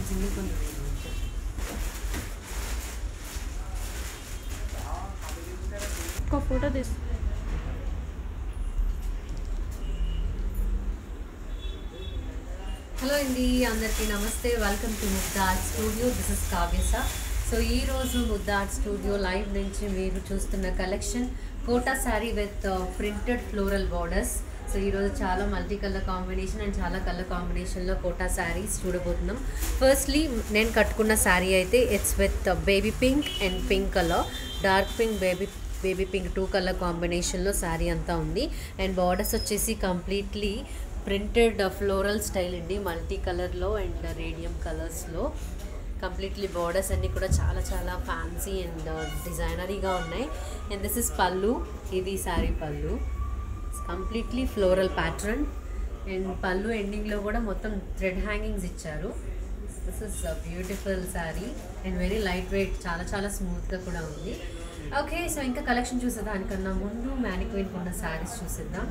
Single కొంచెం ఒక photo తీసు హలో అండి అందరికీ నమస్తే welcome to Mugdha art studio this is కావ్యస సో ఈ రోజు ముద్దా ఆర్ట్ స్టూడియో లైవ్ నుంచి మీరు చూస్తున్న collection Kota sari with printed floral borders so ఈరోజు చాలా మల్టీ కలర్ కాంబినేషన్ అండ్ చాలా కలర్ కాంబినేషన్లో కోటా శారీస్ చూడబోతున్నాం ఫస్ట్లీ నేను కట్టుకున్న శారీ అయితే it's with baby pink and pink colour dark pink baby baby pink two colour కాంబినేషన్లో శారీ అంతా ఉంది అండ్ బార్డర్స్ వచ్చేసి కంప్లీట్లీ ప్రింటెడ్ ఫ్లోరల్ స్టైల్ అండి మల్టీ కలర్లో అండ్ రేడియం కలర్స్లో కంప్లీట్లీ బార్డర్స్ అన్నీ కూడా చాలా చాలా ఫ్యాన్సీ అండ్ డిజైనరీగా ఉన్నాయి అండ్ దిస్ ఇస్ పళ్ళు ఇది శారీ పళ్ళు కంప్లీట్లీ ఫ్లోరల్ ప్యాటర్న్ అండ్ పళ్ళు ఎండింగ్లో కూడా మొత్తం థ్రెడ్ హ్యాంగింగ్స్ ఇచ్చారు this is beautiful sari and very light weight చాలా చాలా స్మూత్గా కూడా ఉంది ఓకే సో ఇంకా కలెక్షన్ చూసేదానికన్నా ముందు మ్యానిక్విన్ ఉన్న శారీస్ చూసేద్దాం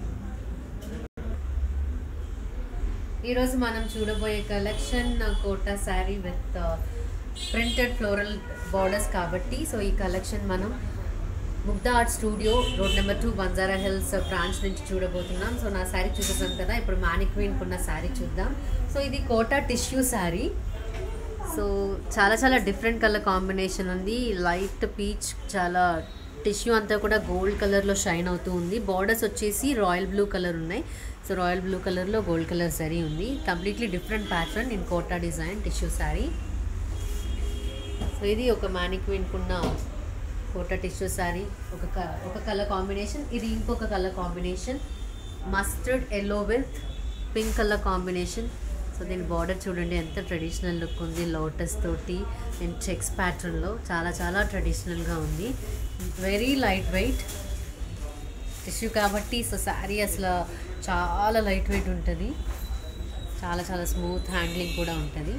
ఈరోజు మనం చూడబోయే collection Kota sari with printed floral borders కాబట్టి సో ఈ కలెక్షన్ మనం Mugdha art studio road number two Banjara Hills branch నుంచి చూడబోతున్నాం సో నా శారీ చూసేసాం కదా ఇప్పుడు మ్యానిక్వీన్ ఉన్న శారీ చూద్దాం సో ఇది కోటా టిష్యూ శారీ సో చాలా చాలా డిఫరెంట్ కలర్ కాంబినేషన్ ఉంది లైట్ పీచ్ చాలా టిష్యూ అంతా కూడా గోల్డ్ కలర్లో షైన్ అవుతూ ఉంది బార్డర్స్ వచ్చేసి రాయల్ బ్లూ కలర్ ఉన్నాయి సో రాయల్ బ్లూ కలర్లో గోల్డ్ కలర్ సరీ ఉంది completely different pattern in Kota design tissue sari so ఇది ఒక మ్యానిక్విన్కున్న కోటా టిష్యూ శారీ ఒక క ఒక కలర్ కాంబినేషన్ ఇది ఇంకొక colour combination mustard yellow with pink colour combination so దీని బార్డర్ చూడండి ఎంత ట్రెడిషనల్ లుక్ ఉంది లోటస్ తోటి అండ్ చెక్స్ ప్యాటర్న్లో చాలా చాలా ట్రెడిషనల్గా ఉంది వెరీ లైట్ వెయిట్ టిష్యూ కాబట్టి సో శారీ అసలు చాలా లైట్ వెయిట్ ఉంటుంది చాలా చాలా స్మూత్ హ్యాండ్లింగ్ కూడా ఉంటుంది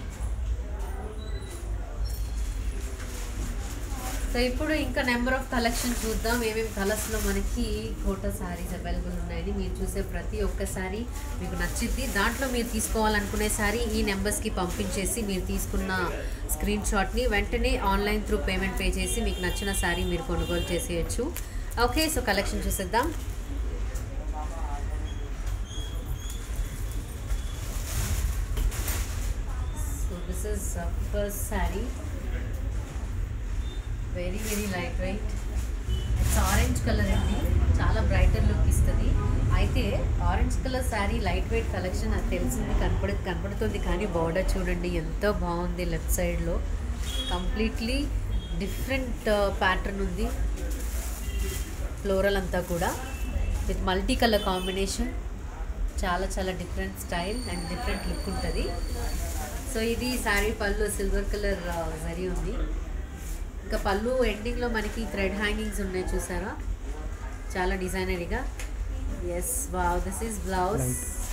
సో ఇప్పుడు ఇంకా నెంబర్ ఆఫ్ కలెక్షన్ చూద్దాం ఏమేమి కలర్స్లో మనకి కోటా శారీస్ అవైలబుల్ ఉన్నాయని మీరు చూసే ప్రతి ఒక్క శారీ మీకు నచ్చిద్ది దాంట్లో మీరు తీసుకోవాలనుకునే శారీ ఈ నెంబర్స్కి పంపించేసి మీరు తీసుకున్న స్క్రీన్ షాట్ని వెంటనే ఆన్లైన్ త్రూ పేమెంట్ పే చేసి మీకు నచ్చిన శారీ మీరు కొనుగోలు చేసేయచ్చు ఓకే సో కలెక్షన్ చూసేద్దాం so this is first sari very very light weight it's orange colour అండి చాలా బ్రైటర్ లుక్ ఇస్తుంది అయితే orange colour sari light weight collection అది తెలిసింది కనపడ కనపడుతుంది కానీ బార్డర్ చూడండి ఎంతో బాగుంది లెఫ్ట్ సైడ్లో కంప్లీట్లీ డిఫరెంట్ ప్యాటర్న్ ఉంది ఫ్లోరల్ అంతా కూడా విత్ మల్టీ కలర్ కాంబినేషన్ చాలా చాలా different style and different look ఉంటుంది సో ఇది శారీ పళ్ళు సిల్వర్ కలర్ జరీ ఉంది ఇంకా పళ్ళు ఎండింగ్లో మనకి థ్రెడ్ హ్యాంగింగ్స్ ఉన్నాయి చూసారా చాలా డిజైనరీగా yes wow this is blouse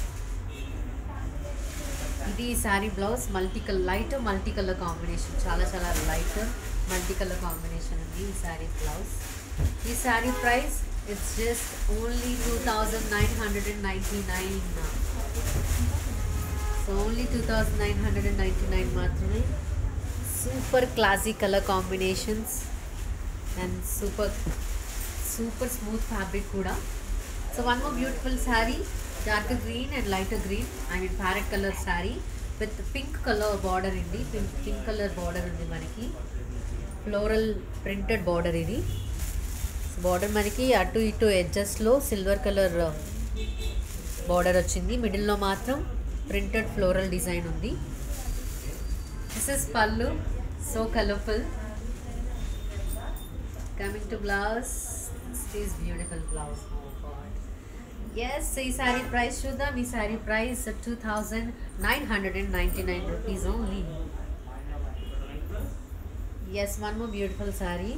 ఇది sari blouse multi colour light multi colour combination చాలా చాలా లైట్ మల్టీ కలర్ కాంబినేషన్ ఉంది ఈ శారీ బ్లౌజ్ ఈ sari price it's just only two thousand nine hundred and ninety nine so only two thousand nine hundred and ninety nine మాత్రమే super classic colour combinations and super super smooth fabric కూడా so one more beautiful sari dark green and light green I mean parrot colour sari with pink colour border అండి pink pink colour border ఉంది మనకి floral printed border ఇది border మనకి అటు ఇటు ఎడ్జస్ట్లో silver colour border వచ్చింది మిడిల్లో మాత్రం ప్రింటెడ్ ఫ్లోరల్ డిజైన్ ఉంది this is pallu so colourful coming to blouse this beautiful blouse yes ఈ శారీ ప్రైస్ చూద్దాం ఈ sari price two thousand nine hundred and ninety nine rupees only yes one more beautiful sari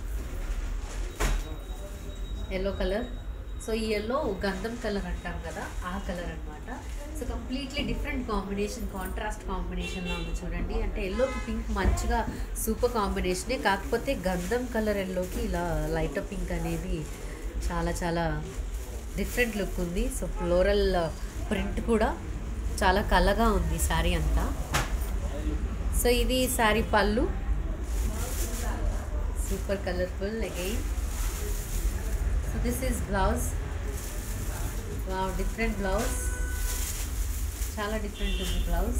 yellow colour so ఈ yellow గంధం colour అంటాం కదా ఆ colour అనమాట so completely different combination contrast కాంబినేషన్లో ఉంది చూడండి అంటే ఎల్లోకి పింక్ మంచిగా సూపర్ కాంబినేషనే కాకపోతే గంధం కలర్ ఎల్లోకి ఇలా లైట్ పింక్ అనేది చాలా చాలా డిఫరెంట్ లుక్ ఉంది సో ఫ్లోరల్ ప్రింట్ కూడా చాలా కలగా ఉంది శారీ అంతా సో ఇది sari pallu super colourful again so this is blouse wow different blouse చాలా డిఫరెంట్ ఉంది బ్లౌజ్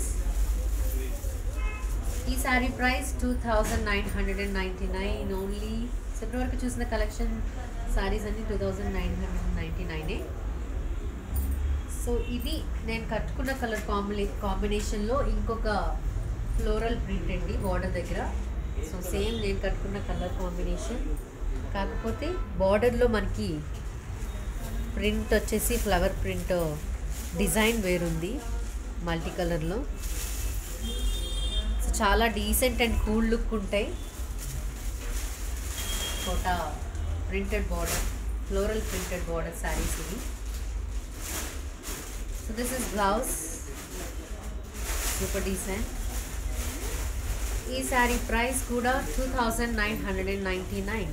ఈ sari price two thousand nine hundred and ninety nine only ఇప్పటివరకు చూసిన కలెక్షన్ శారీస్ అన్ని two thousand nine hundred and ninety నైనే సో ఇది నేను కట్టుకున్న కలర్ కాంబినే కాంబినేషన్లో ఇంకొక ఫ్లోరల్ ప్రింట్ అండి బార్డర్ దగ్గర సో సేమ్ నేను కట్టుకున్న కలర్ కాంబినేషన్ కాకపోతే బార్డర్లో మనకి ప్రింట్ వచ్చేసి ఫ్లవర్ ప్రింట్ డిజైన్ వేరుంది మల్టీ కలర్లో సో చాలా డీసెంట్ అండ్ కూల్ లుక్ ఉంటాయి Kota printed border floral printed border saris ఇవి so this is blouse super decent ఈ శారీ ప్రైస్ కూడా two thousand nine hundred and ninety nine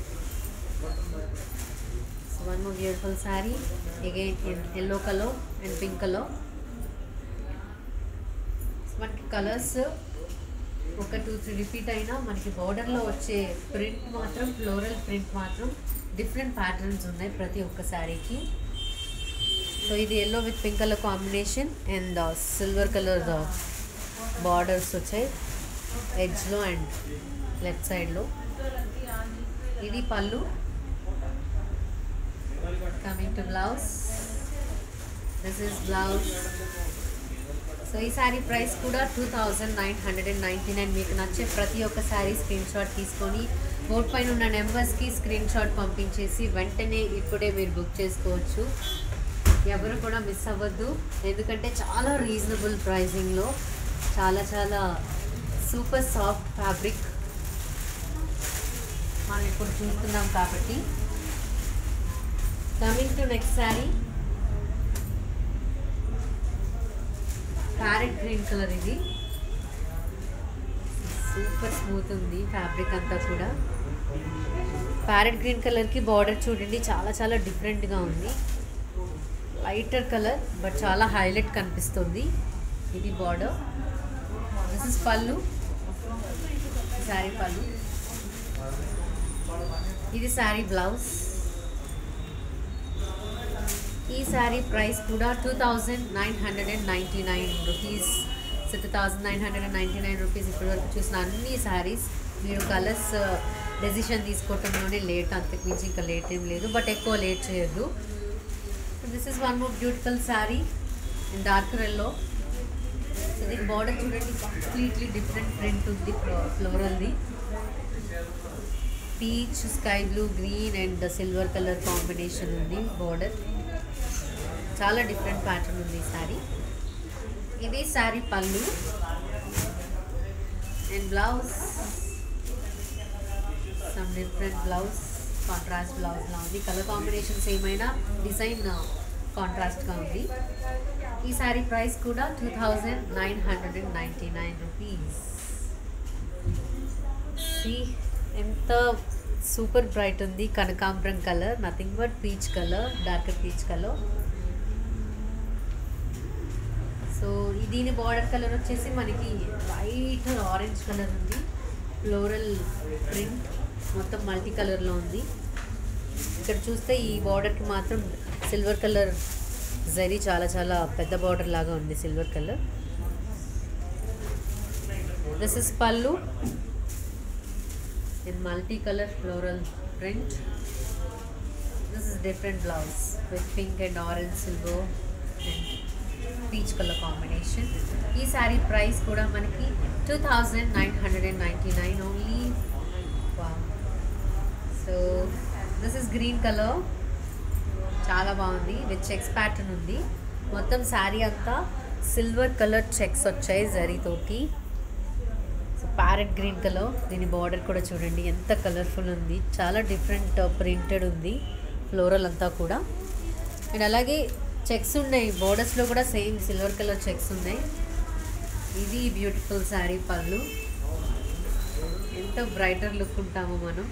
so one more beautiful sari again in yellow colour and pink colour మనకి colours ఒక two three repeat అయినా మనకి బార్డర్లో వచ్చే print మాత్రం ఫ్లోరల్ ప్రింట్ మాత్రం డిఫరెంట్ ప్యాటర్న్స్ ఉన్నాయి ప్రతి ఒక్క శారీకి సో ఇది yellow with pink colour combination and silver colour borders వచ్చాయి ఎడ్జ్లో అండ్ లెఫ్ట్ సైడ్లో ఇది pallu coming to blouse this is blouse so ఈ శారీ ప్రైస్ కూడా two thousand nine hundred and ninety nine మీకు నచ్చే ప్రతి ఒక్క శారీ స్క్రీన్ షాట్ తీసుకొని బోర్డ్ పైన ఉన్న నెంబర్స్కి స్క్రీన్ షాట్ పంపించేసి వెంటనే ఇప్పుడే మీరు బుక్ చేసుకోవచ్చు ఎవరు కూడా మిస్ అవ్వద్దు ఎందుకంటే చాలా రీజనబుల్ ప్రైజింగ్లో చాలా చాలా సూపర్ సాఫ్ట్ ఫ్యాబ్రిక్ మనం ఇప్పుడు చూస్తున్నాం కాబట్టి coming to next sari parrot green colour ఇది సూపర్ స్మూత్ ఉంది ఫ్యాబ్రిక్ అంతా కూడా ప్యారెట్ గ్రీన్ కలర్కి బార్డర్ చూడండి చాలా చాలా డిఫరెంట్గా ఉంది లైటర్ కలర్ బట్ చాలా హైలైట్ కనిపిస్తుంది ఇది బార్డర్ దిస్ ఇస్ పళ్ళు శారీ పళ్ళు ఇది శారీ బ్లౌజ్ ఈ శారీ ప్రైస్ కూడా two thousand nine hundred and ninety nine rupees so two thousand nine hundred and ninety nine rupees ఇప్పటివరకు చూసిన అన్ని శారీస్ మీరు కలర్స్ డెసిషన్ తీసుకోవటంలోనే లేట్ అంతకు మించి ఇంకా లేట్ ఏం లేదు బట్ ఎక్కువ లేట్ చేయొద్దు this is one more beautiful sari and dark yellow so దీని బార్డర్ చూడండి కంప్లీట్లీ డిఫరెంట్ ప్రింట్ ఉంది ఫ్లోరల్ది peach sky blue green and silver colour combination ఉంది బార్డర్ చాలా డిఫరెంట్ ప్యాటర్న్ ఉంది ఈ శారీ ఇది sari pallu and blouse some different blouse contrast blouse లా ఉంది కలర్ కాంబినేషన్స్ ఏమైనా డిజైన్ కాంట్రాస్ట్గా ఉంది ఈ శారీ ప్రైస్ కూడా two thousand nine hundred and ninety nine rupees ఎంత సూపర్ బ్రైట్ ఉంది కనకాంబరం colour nothing but peach colour dark peach colour so దీని బార్డర్ కలర్ వచ్చేసి మనకి వైట్ ఆరెంజ్ కలర్ ఉంది ఫ్లోరల్ ప్రింట్ మొత్తం మల్టీ కలర్లో ఉంది ఇక్కడ చూస్తే ఈ బార్డర్కి మాత్రం సిల్వర్ కలర్ జరీ చాలా చాలా పెద్ద బార్డర్ లాగా ఉంది silver colour this is pallu in multicolor floral print. This is different blouse with pink and orange silver and peach color combination. ఈ శారీ ప్రైస్ కూడా మనకి two thousand nine hundred and ninety nine only so this is green colour చాలా బాగుంది with checks pattern ఉంది మొత్తం శారీ అంతా silver colour checks వచ్చాయి జరీతోటి సో ప్యారెట్ గ్రీన్ కలర్ దీని బార్డర్ కూడా చూడండి ఎంత కలర్ఫుల్ ఉంది చాలా డిఫరెంట్ ప్రింటెడ్ ఉంది ఫ్లోరల్ అంతా కూడా అండ్ అలాగే చెక్స్ ఉన్నాయి బోర్డర్స్లో కూడా సేమ్ సిల్వర్ కలర్ చెక్స్ ఉన్నాయి ఇది బ్యూటిఫుల్ శారీ పళ్ళు ఎంత బ్రైటర్ లుక్ ఉంటామో మనం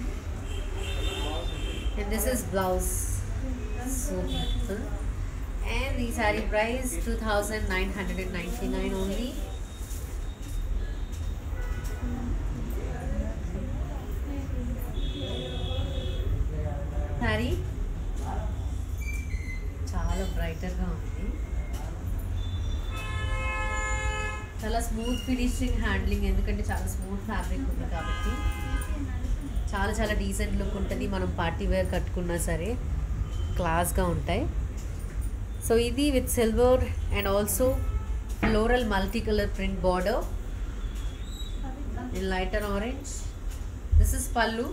and this is blouse so beautiful and ఈ sari price two thousand nine hundred and ninety nine only చాలా బ్రైటర్గా ఉంది చాలా స్మూత్ ఫినిషింగ్ హ్యాండ్లింగ్ ఎందుకంటే చాలా స్మూత్ ఫ్యాబ్రిక్ ఉంది కాబట్టి చాలా చాలా డీసెంట్ లుక్ ఉంటుంది మనం పార్టీ వేర్ కట్టుకున్నా సరే క్లాస్గా ఉంటాయి సో ఇది with silver and also floral multi colour print border in lighter orange. This is pallu.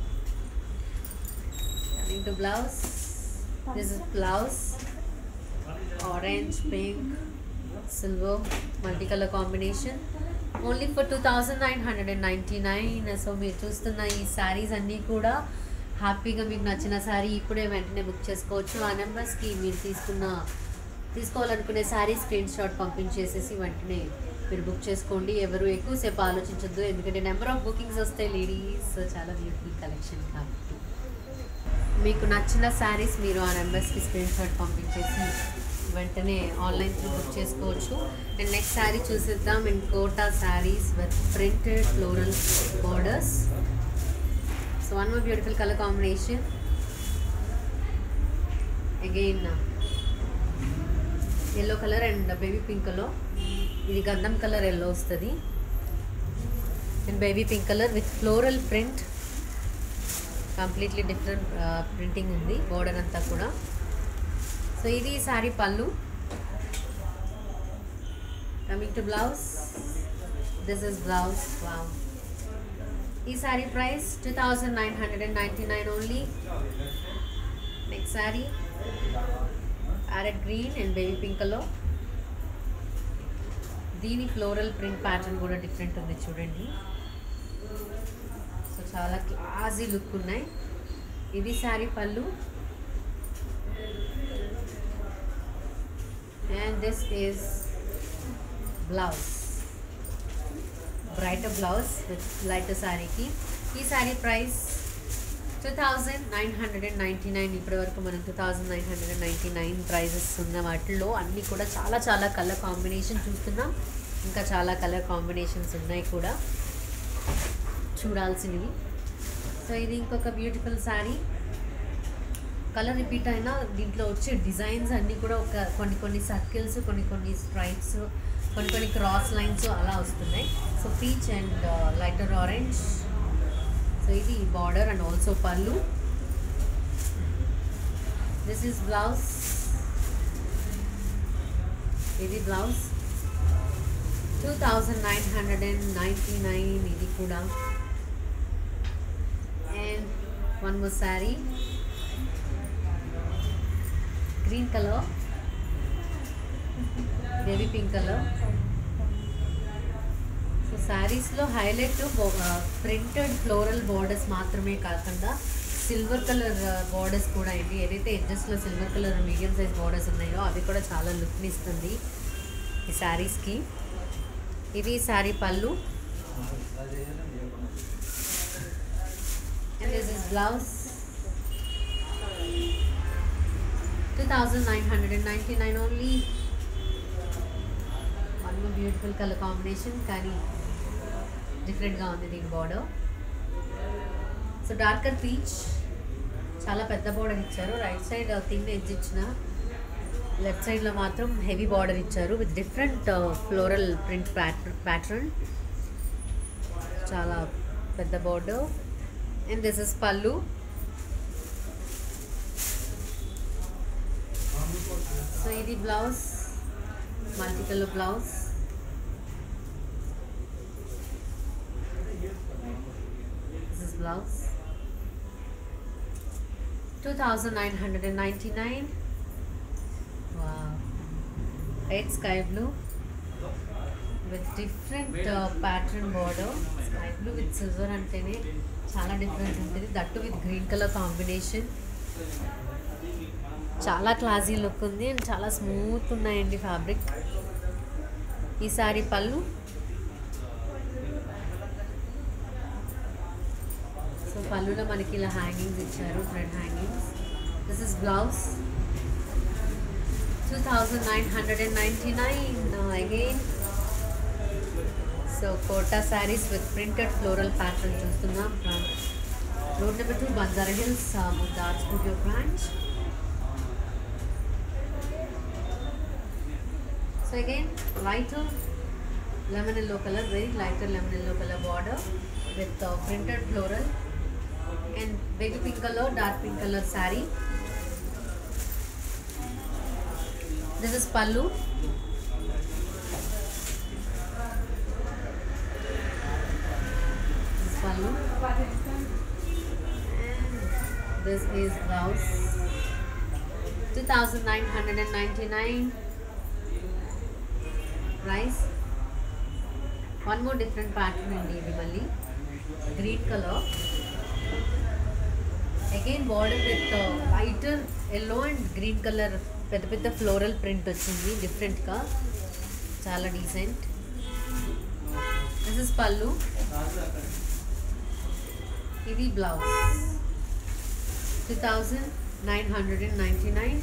Coming to blouse. This is blouse. Orange, pink, silver, multicolor combination. Only for two thousand nine hundred and ninety nine so మీరు చూస్తున్న ఈ శారీస్ అన్నీ కూడా హ్యాపీగా మీకు నచ్చిన శారీ ఇప్పుడే వెంటనే బుక్ చేసుకోవచ్చు ఆ నెంబర్స్కి మీరు తీసుకున్న తీసుకోవాలనుకునే శారీ స్క్రీన్ షాట్ పంపించేసేసి వెంటనే మీరు బుక్ చేసుకోండి ఎవరు ఎక్కువసేపు ఆలోచించొద్దు ఎందుకంటే నెంబర్ ఆఫ్ బుకింగ్స్ వస్తాయి లేడీస్ చాలా బ్యూటిఫుల్ కలెక్షన్ కాబట్టి మీకు నచ్చిన శారీస్ మీరు ఆ నెంబర్స్కి స్క్రీన్ షాట్ పంపించేసి వెంటనే ఆన్లైన్ త్రూ బుక్ చేసుకోవచ్చు అండ్ నెక్స్ట్ శారీ చూసిద్దాం in Kota saris with printed floral borders so one more beautiful colour combination again yellow colour and baby pink colour ఇది గంధం కలర్ ఎల్లో వస్తుంది and baby pink colour with floral print completely different printing ఉంది border అంతా కూడా so ఇది sari pallu coming to blouse this is blouse wow ఈ sari price two thousand nine hundred and ninety nine only next sari parrot green and baby pink colour దీని floral print pattern కూడా different ఉంది చూడండి so చాలా క్లాసీ లుక్ ఉన్నాయి ఇది sari pallu and this is blouse brighter blouse with lighter శారీకి ఈ sari price two thousand nine hundred and ninety nine ఇప్పటి వరకు మనం two thousand nine hundred and ninety nine prices ఉన్న వాటిల్లో అన్నీ కూడా చాలా చాలా కలర్ కాంబినేషన్ చూస్తున్నాం ఇంకా చాలా కలర్ కాంబినేషన్స్ ఉన్నాయి కూడా చూడాల్సినవి సో ఇది ఇంకొక బ్యూటిఫుల్ శారీ కలర్ రిపీట్ అయినా దీంట్లో వచ్చే డిజైన్స్ అన్నీ కూడా ఒక కొన్ని కొన్ని సర్కిల్స్ కొన్ని కొన్ని స్ట్రైప్స్ కొన్ని కొన్ని క్రాస్ లైన్స్ అలా వస్తున్నాయి so peach and lighter orange so ఇది border and also pallu this is blouse ఇది blouse two thousand nine hundred and ninety nine ఇది కూడా and one more sari green colour baby pink colour so శారీస్లో highlight printed floral borders మాత్రమే కాకుండా silver colour borders కూడా అండి ఏదైతే ఎడ్జెస్లో silver colour medium size borders ఉన్నాయో అవి కూడా చాలా లుక్ని ఇస్తుంది ఈ శారీస్కి ఇది sari pallu and this is blouse two thousand nine hundred and ninety nine only one beautiful colour combination కానీ డిఫరెంట్గా ఉంది దీని బార్డర్ సో డార్కర్ పీచ్ చాలా పెద్ద బార్డర్ ఇచ్చారు రైట్ సైడ్ థిన్ ఎడ్జ్ ఇచ్చిన లెఫ్ట్ సైడ్లో మాత్రం హెవీ బార్డర్ ఇచ్చారు with different floral print pattern చాలా పెద్ద border and this is pallu so ఇది blouse multi colour blouse this is blouse two thousand nine hundred and ninety nine red sky blue with different pattern border sky blue with silver అంటేనే చాలా డిఫరెంట్ ఉంటుంది that with green colour combination చాలా classy look ఉంది and చాలా smooth ఉన్నాయండి fabric ఈ sari pallu so పళ్ళులో మనకి ఇలా హ్యాంగింగ్స్ ఇచ్చారు thread hangings this is blouse two thousand nine hundred and ninety nine again so Kota saris with printed floral pattern చూస్తున్నాం road number two Banjara Hills ముద్దార్ studio branch So again, lighter lemon yellow color, very lighter lemon yellow color border with uh, printed floral and baby pink color, dark pink color saree. This is pallu. This is pallu. And this is blouse. 2999 price. One more different pattern అండి ఇది మళ్ళీ green colour again border with whiter yellow and green colour పెద్ద పెద్ద floral print వచ్చింది డిఫరెంట్గా చాలా decent this is pallu ఇది blouse two thousand nine hundred and ninety nine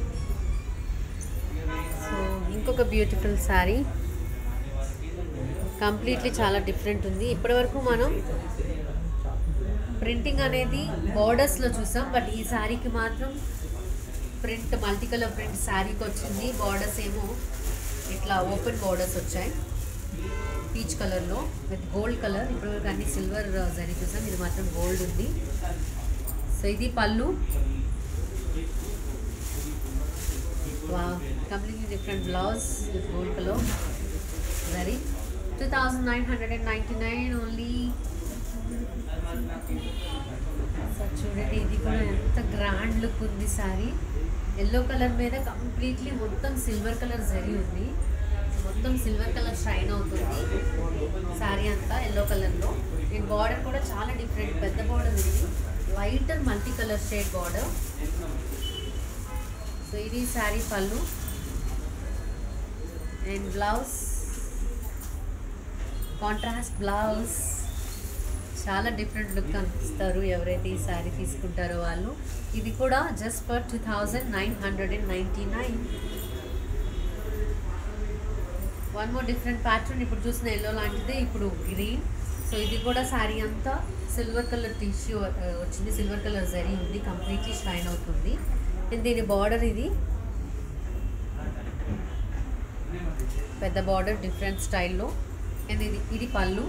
so ఇంకొక బ్యూటిఫుల్ శారీ కంప్లీట్లీ చాలా డిఫరెంట్ ఉంది ఇప్పటివరకు మనం ప్రింటింగ్ అనేది బార్డర్స్లో చూసాం బట్ ఈ శారీకి మాత్రం ప్రింట్ మల్టీ కలర్ ప్రింట్ శారీకి వచ్చింది బార్డర్స్ ఏమో ఇట్లా ఓపెన్ బార్డర్స్ వచ్చాయి పీచ్ కలర్లో విత్ గోల్డ్ కలర్ ఇప్పటివరకు అన్ని సిల్వర్ జరీ చూసాం ఇది మాత్రం గోల్డ్ ఉంది సో ఇది pallu completely different blouse with gold colour జరీ two thousand nine hundred and ninety nine only so చూడండి ఇది కూడా ఎంత గ్రాండ్ లుక్ ఉంది సారీ ఎల్లో కలర్ మీద కంప్లీట్లీ మొత్తం సిల్వర్ కలర్ జరీ ఉంది మొత్తం సిల్వర్ కలర్ షైన్ అవుతుంది శారీ అంతా ఎల్లో కలర్లో అండ్ బార్డర్ కూడా చాలా డిఫరెంట్ పెద్ద బార్డర్ ఉంది white and multi colour shade border so ఇది sari pallu and blouse contrast blouse చాలా డిఫరెంట్ లుక్ కనిపిస్తారు ఎవరైతే ఈ శారీ తీసుకుంటారో వాళ్ళు ఇది కూడా just for two thousand nine hundred and ninety nine one more different pattern ఇప్పుడు చూసిన ఎల్లో లాంటిదే ఇప్పుడు గ్రీన్ సో ఇది కూడా శారీ అంతా సిల్వర్ కలర్ టిష్యూ వచ్చింది సిల్వర్ కలర్ జరీ ఉంది కంప్లీట్లీ షైన్ అవుతుంది అండ్ దీని బార్డర్ ఇది పెద్ద బార్డర్ డిఫరెంట్ స్టైల్లో అండ్ ఇది ఇది pallu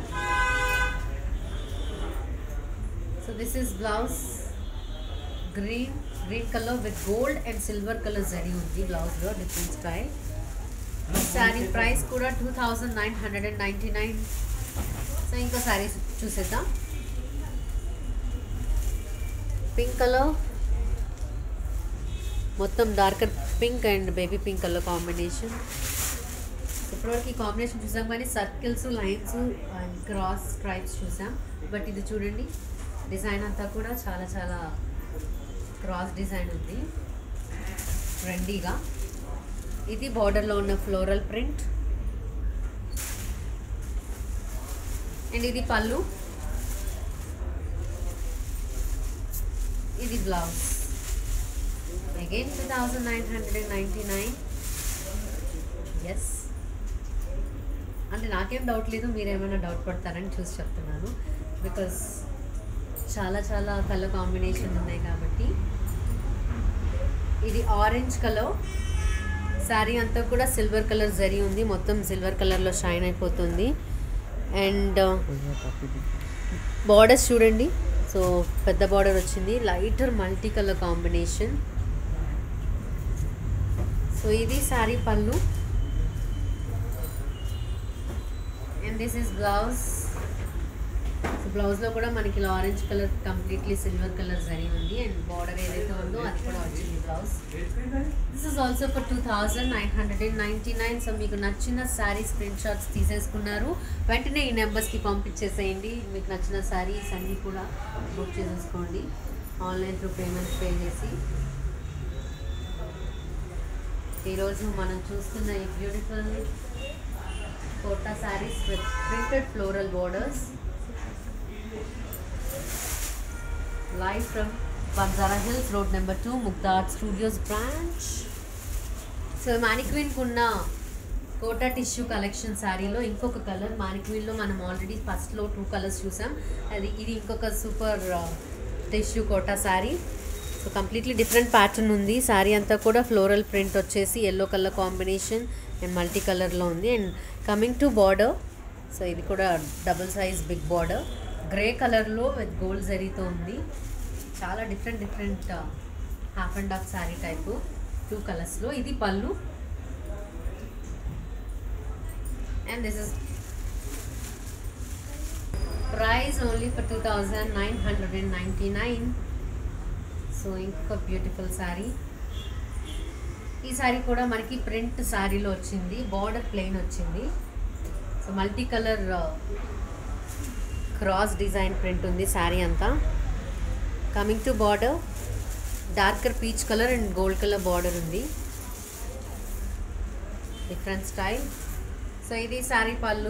so this is blouse green green colour with gold and silver colour zari ఉంది బ్లౌజ్లో డిఫరెంట్ స్టైల్ శారీ ప్రైస్ కూడా two thousand nine hundred and ninety nine so ఇంకో శారీ చూసేద్దాం పింక్ కలర్ మొత్తం darker pink and baby pink colour combination ఇప్పటివరకు ఈ combination చూసాం కానీ circles lines and cross stripes చూసాం బట్ ఇది చూడండి డిజైన్ అంతా కూడా చాలా చాలా క్రాస్ డిజైన్ ఉంది ట్రెండీగా ఇది బార్డర్లో ఉన్న ఫ్లోరల్ ప్రింట్ అండ్ ఇది పళ్ళు ఇది blouse again two thousand nine hundred and ninety nine yes అంటే నాకేం డౌట్ లేదు మీరేమైనా డౌట్ పడతారని చూసి చెప్తున్నాను బికాస్ చాలా చాలా కలర్ కాంబినేషన్ ఉన్నాయి కాబట్టి ఇది ఆరెంజ్ కలర్ శారీ అంతా కూడా సిల్వర్ కలర్ జరీ ఉంది మొత్తం సిల్వర్ కలర్లో షైన్ అయిపోతుంది అండ్ బార్డర్స్ చూడండి సో పెద్ద బార్డర్ వచ్చింది lighter multi colour combination so ఇది sari pallu and this is blouse so బ్లౌజ్లో కూడా మనకి ఇలా orange colour completely silver colour zari ఉంది అండ్ బార్డర్ ఏదైతే ఉందో అది కూడా వచ్చింది blouse this is also for two thousand nine hundred and ninety nine so మీకు నచ్చిన శారీ స్క్రీన్ షాట్స్ తీసేసుకున్నారు వెంటనే ఈ నెంబర్స్కి పంపించేసేయండి మీకు నచ్చిన శారీస్ అన్నీ కూడా బుక్ చేసేసుకోండి ఆన్లైన్ త్రూ పేమెంట్ పే చేసి ఈరోజు మనం చూస్తున్న ఈ beautiful Kota saris with printed floral borders live from Banjara Hills, road number 2, Mukta Art Studios branch. So మానిక్విన్కి ఉన్న కోటా టిష్యూ కలెక్షన్ శారీలో ఇంకొక కలర్ మానిక్విన్లో మనం ఆల్రెడీ ఫస్ట్లో టూ కలర్స్ చూసాం అది ఇది ఇంకొక super tissue Kota sari so completely different pattern ఉంది శారీ అంతా కూడా ఫ్లోరల్ ప్రింట్ వచ్చేసి yellow colour combination and multi కలర్లో ఉంది and coming to border so ఇది కూడా double size big border grey కలర్లో విత్ గోల్డ్ జరీతో ఉంది చాలా different different half and half sari type two కలర్స్లో ఇది pallu and this is price only for two thousand nine hundred and ninety nine so ఇంకొక beautiful sari ఈ శారీ కూడా మనకి ప్రింట్ శారీలో వచ్చింది బార్డర్ ప్లెయిన్ వచ్చింది so multi colour cross design print ఉంది శారీ అంతా coming to border darker peach colour and gold colour border ఉంది డిఫరెంట్ స్టైల్ సో ఇది sari pallu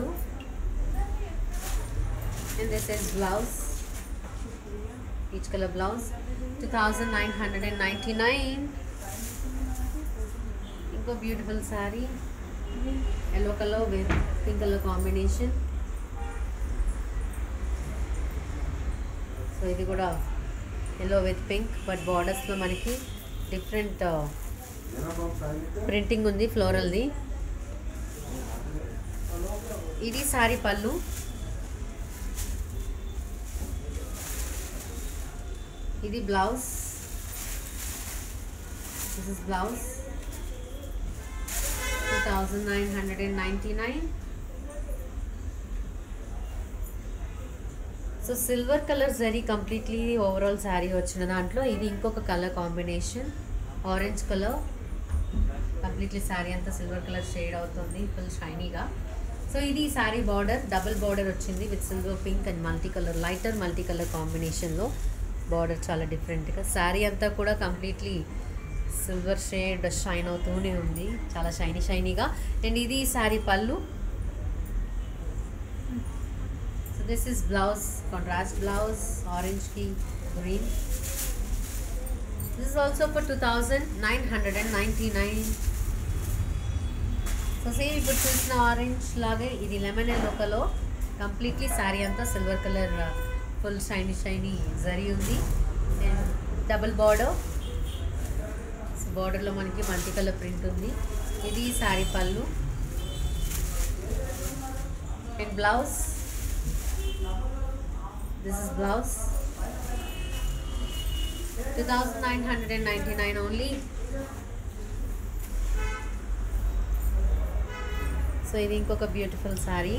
and this is blouse peach colour blouse two thousand nine hundred and ninety nine ఇంకో beautiful sari yellow colour with pink colour combination so ఇది కూడా yellow with pink but బార్డర్స్లో మనకి different printing ఉంది ఫ్లోరల్ది ఇది శారీ పళ్ళు ఇది blouse this is blouse two thousand nine hundred and ninety nine so silver colour zari completely overall sari వచ్చిన దాంట్లో ఇది ఇంకొక colour combination orange colour completely sari అంతా సిల్వర్ కలర్ షేడ్ అవుతుంది ఫుల్ షైనీగా సో ఇది శారీ బార్డర్ డబుల్ బార్డర్ వచ్చింది with silver pink and multi colour lighter multi colour కాంబినేషన్లో బార్డర్ చాలా డిఫరెంట్గా శారీ అంతా కూడా కంప్లీట్లీ సిల్వర్ షేడ్ షైన్ అవుతూనే ఉంది చాలా షైనీ షైనీగా అండ్ ఇది sari pallu so this is blouse contrast blouse ఆరెంజ్కి green this is also for two thousand nine hundred and ninety nine so same ఇప్పుడు చూసిన ఆరెంజ్ లాగే ఇది lemon yellow colour completely sari అంతా silver colour full shiny shiny zari ఉంది and double border బార్డర్లో మనకి multi colour print ఉంది ఇది sari pallu and blouse this is blouse two thousand nine hundred and ninety nine only so ఇది ఇంకొక beautiful sari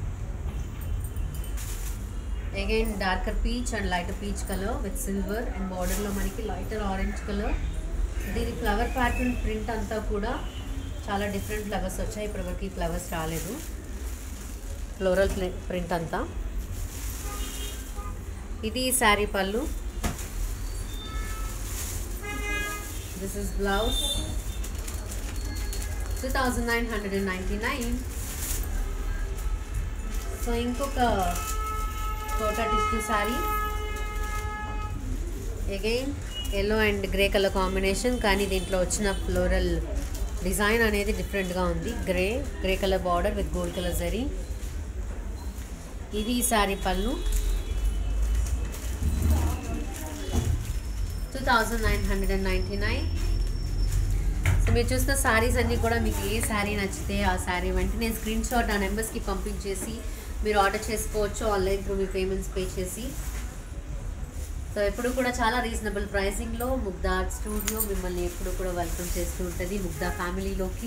again darker peach and lighter peach colour with silver and బార్డర్లో మనకి lighter orange colour దీని flower pattern print అంతా కూడా చాలా different flowers వచ్చాయి ఇప్పటివరకు ఈ ఫ్లవర్స్ రాలేదు ఫ్లోరల్ ప్రింట్ అంతా ఇది sari pallu this is blouse two thousand nine hundred and ninety nine so ఇంకొక Kota tissue sari again yellow and grey colour combination కానీ దీంట్లో వచ్చిన ఫ్లోరల్ డిజైన్ అనేది డిఫరెంట్గా ఉంది grey grey colour border with gold colour zari ఇది ఈ sari pallu two thousand nine hundred and ninety nine so మీరు చూసిన శారీస్ అన్నీ కూడా మీకు ఏ శారీ నచ్చితే ఆ శారీ వెంటనే స్క్రీన్ షాట్ ఆ నెంబర్స్కి పంపించేసి మీరు ఆర్డర్ చేసుకోవచ్చు ఆన్లైన్ త్రూ మీ పేమెంట్స్ పే చేసి సో ఎప్పుడు కూడా చాలా రీజనబుల్ ప్రైసింగ్లో ముగ్ధా ఆర్ట్ స్టూడియో మిమ్మల్ని ఎప్పుడు కూడా వెల్కమ్ చేస్తూ ఉంటుంది ముగ్ధా ఫ్యామిలీలోకి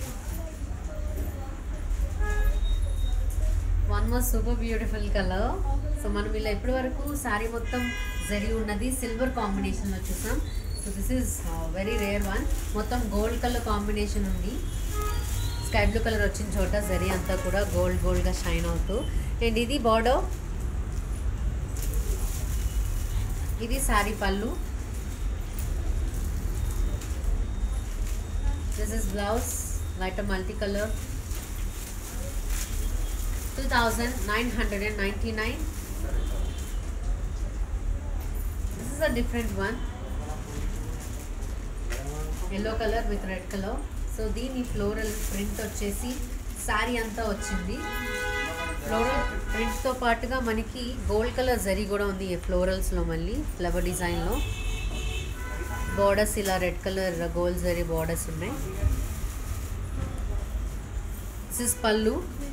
one more super beautiful colour so మనం ఇలా ఇప్పటి వరకు శారీ మొత్తం జరి ఉన్నది సిల్వర్ కాంబినేషన్లో చూసాం so this is very rare one మొత్తం గోల్డ్ కలర్ కాంబినేషన్ ఉంది స్కై బ్లూ కలర్ వచ్చిన చోట జరీ అంతా కూడా గోల్డ్ గోల్డ్గా షైన్ అవుతూ అండ్ ఇది బార్డర్ ఇది sari pallu this is blouse light multi colour two thousand nine hundred and ninety nine this is a different one yellow colour with red colour so దీని floral print వచ్చేసి శారీ అంతా వచ్చింది ఫ్లోరల్ ప్రింట్తో పాటుగా మనకి గోల్డ్ కలర్ జరీ కూడా ఉంది ఈ ఫ్లోరల్స్లో మళ్ళీ ఫ్లవర్ డిజైన్లో బార్డర్స్ ఇలా red colour gold zari borders ఉన్నాయి దిస్ ఇస్ పళ్ళు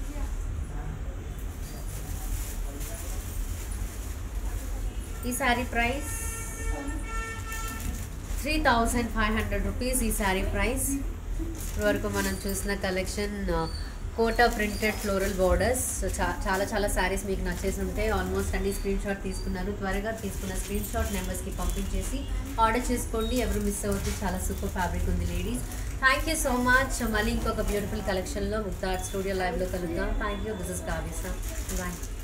ఈ sari price three thousand five hundred rupees ఈ శారీ ప్రైస్ ఇప్పటివరకు మనం చూసిన collection Kota printed floral borders చా చాలా చాలా శారీస్ మీకు నచ్చేసి ఉంటే ఆల్మోస్ట్ అన్ని స్క్రీన్ షాట్ తీసుకున్నారు త్వరగా తీసుకున్న స్క్రీన్ షాట్ నెంబర్స్కి పంపించేసి ఆర్డర్ చేసుకోండి ఎవరు మిస్ అవ్వద్దు చాలా సూపర్ ఫ్యాబ్రిక్ ఉంది ladies thank you so much మళ్ళీ ఇంకొక బ్యూటిఫుల్ కలెక్షన్లో ముక్తా ఆర్ట్ స్టూడియో లైవ్లో కలుద్దాం థ్యాంక్ యూ దిస్ ఇస్ కావ్యసా బాయ్